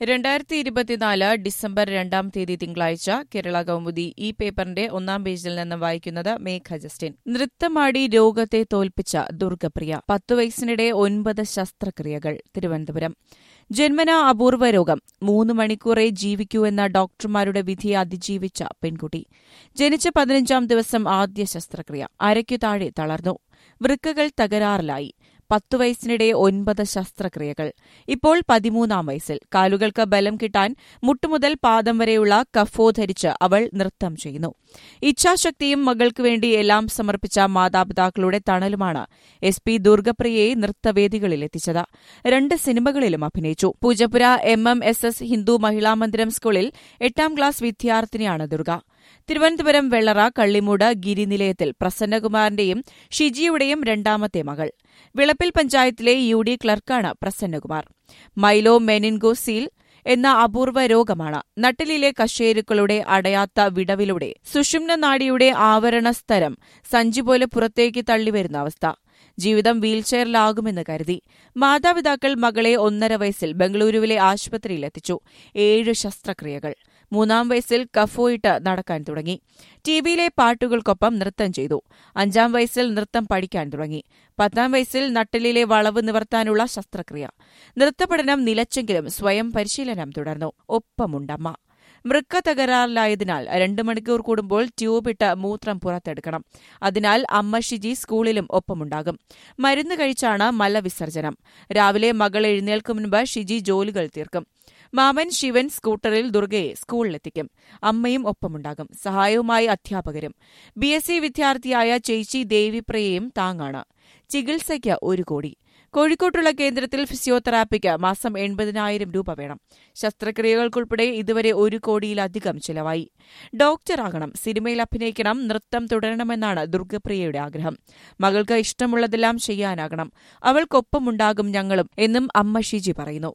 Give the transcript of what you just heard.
രണ്ടായിരത്തി ഇരുപത്തിനാല് ഡിസംബർ രണ്ടാം തീയതി തിങ്കളാഴ്ച കേരള കൗമുദി ഈ പേപ്പറിന്റെ ഒന്നാം പേജിൽ നിന്ന് വായിക്കുന്നത് മേഘ ജസ്റ്റിൻ നൃത്തമാടി രോഗത്തെ തോൽപ്പിച്ച ദുർഗപ്രിയ പത്തു വയസ്സിനിടെ ഒൻപത് ശസ്ത്രക്രിയകൾ തിരുവനന്തപുരം ജന്മന അപൂർവ രോഗം മൂന്ന് മണിക്കൂറേ ജീവിക്കൂ എന്ന ഡോക്ടർമാരുടെ വിധിയെ അതിജീവിച്ച പെൺകുട്ടി ജനിച്ച പതിനഞ്ചാം ദിവസം ആദ്യ ശസ്ത്രക്രിയ അരയ്ക്കു താഴെ തളർന്നു വൃക്കകൾ തകരാറിലായി പത്തു വയസ്സിനിടെ ഒൻപത് ശസ്ത്രക്രിയകൾ ഇപ്പോൾ പതിമൂന്നാം വയസ്സിൽ കാലുകൾക്ക് ബലം കിട്ടാൻ മുട്ടുമുതൽ പാദം വരെയുള്ള കഫോ ധരിച്ച് അവൾ നൃത്തം ചെയ്യുന്നു ഇച്ഛാശക്തിയും മകൾക്ക് വേണ്ടി എല്ലാം സമർപ്പിച്ച മാതാപിതാക്കളുടെ തണലുമാണ് എസ് പി ദുർഗപ്രിയയെ നൃത്തവേദികളിൽ എത്തിച്ചത് രണ്ട് സിനിമകളിലും അഭിനയിച്ചു Poojappura M M S S Hindu Mahila Mandiram സ്കൂളിൽ എട്ടാം ക്ലാസ് വിദ്യാർത്ഥിനിയാണ് ദുർഗ തിരുവനന്തപുരം വെള്ളറ കള്ളിമൂട് ഗിരിനിലയത്തിൽ പ്രസന്നകുമാറിന്റെയും ഷിജിയുടെയും രണ്ടാമത്തെ മകൾ വിളപ്പിൽ പഞ്ചായത്തിലെ യു ഡി ക്ലർക്കാണ് പ്രസന്നകുമാർ മൈലോ മെനിൻഗോസീൽ എന്ന അപൂർവ രോഗമാണ് നട്ടിലിലെ കശേരുക്കളുടെ അടയാത്ത വിടവിലൂടെ സുഷുമ്ന നാഡിയുടെ ആവരണസ്തരം സഞ്ചി പോലെ പുറത്തേക്ക് തള്ളിവരുന്ന അവസ്ഥ ജീവിതം വീൽചെയറിലാകുമെന്ന് കരുതി മാതാപിതാക്കൾ മകളെ ഒന്നര വയസ്സിൽ ബംഗളൂരുവിലെ ആശുപത്രിയിൽ എത്തിച്ചു ഏഴ് ശസ്ത്രക്രിയകൾ മൂന്നാം വയസ്സിൽ കഫോയിട്ട് നടക്കാൻ തുടങ്ങി ടിവിയിലെ പാട്ടുകൾക്കൊപ്പം നൃത്തം ചെയ്തു അഞ്ചാം വയസ്സിൽ നൃത്തം പഠിക്കാൻ തുടങ്ങി പത്താം വയസ്സിൽ നട്ടലിലെ വളവ് നിവർത്താനുള്ള ശസ്ത്രക്രിയ നൃത്തപഠനം നിലച്ചെങ്കിലും സ്വയം പരിശീലനം തുടർന്നു ഒപ്പമുണ്ടമ്മ വൃക്ക തകരാറിലായതിനാൽ രണ്ട് മണിക്കൂർ കൂടുമ്പോൾ ട്യൂബിട്ട് മൂത്രം പുറത്തെടുക്കണം അതിനാൽ അമ്മ ഷിജി സ്കൂളിലും ഒപ്പമുണ്ടാകും മരുന്ന് കഴിച്ചാണ് മലവിസർജനം രാവിലെ മകൾ എഴുന്നേൽക്കും മുൻപ് ഷിജി ജോലികൾ തീർക്കും മാമൻ ശിവൻ സ്കൂട്ടറിൽ ദുർഗയെ സ്കൂളിലെത്തിക്കും അമ്മയും ഒപ്പമുണ്ടാകും സഹായവുമായി അധ്യാപകരും ബി എസ് സി വിദ്യാർത്ഥിയായ ചേച്ചി ദേവിപ്രിയയും താങ്ങാണ് ചികിത്സയ്ക്ക് ഒരു കോടി കോഴിക്കോട്ടുള്ള കേന്ദ്രത്തിൽ ഫിസിയോതെറാപ്പിക്ക് മാസം എൺപതിനായിരം രൂപ വേണം ശസ്ത്രക്രിയകൾക്കുൾപ്പെടെ ഇതുവരെ ഒരു കോടിയിലധികം ചിലവായി ഡോക്ടറാകണം സിനിമയിൽ അഭിനയിക്കണം നൃത്തം തുടരണമെന്നാണ് ദുർഗപ്രിയയുടെ ആഗ്രഹം മകൾക്ക് ഇഷ്ടമുള്ളതെല്ലാം ചെയ്യാനാകണം അവൾക്കൊപ്പമുണ്ടാകും ഞങ്ങളും എന്നും അമ്മ ഷിജി പറയുന്നു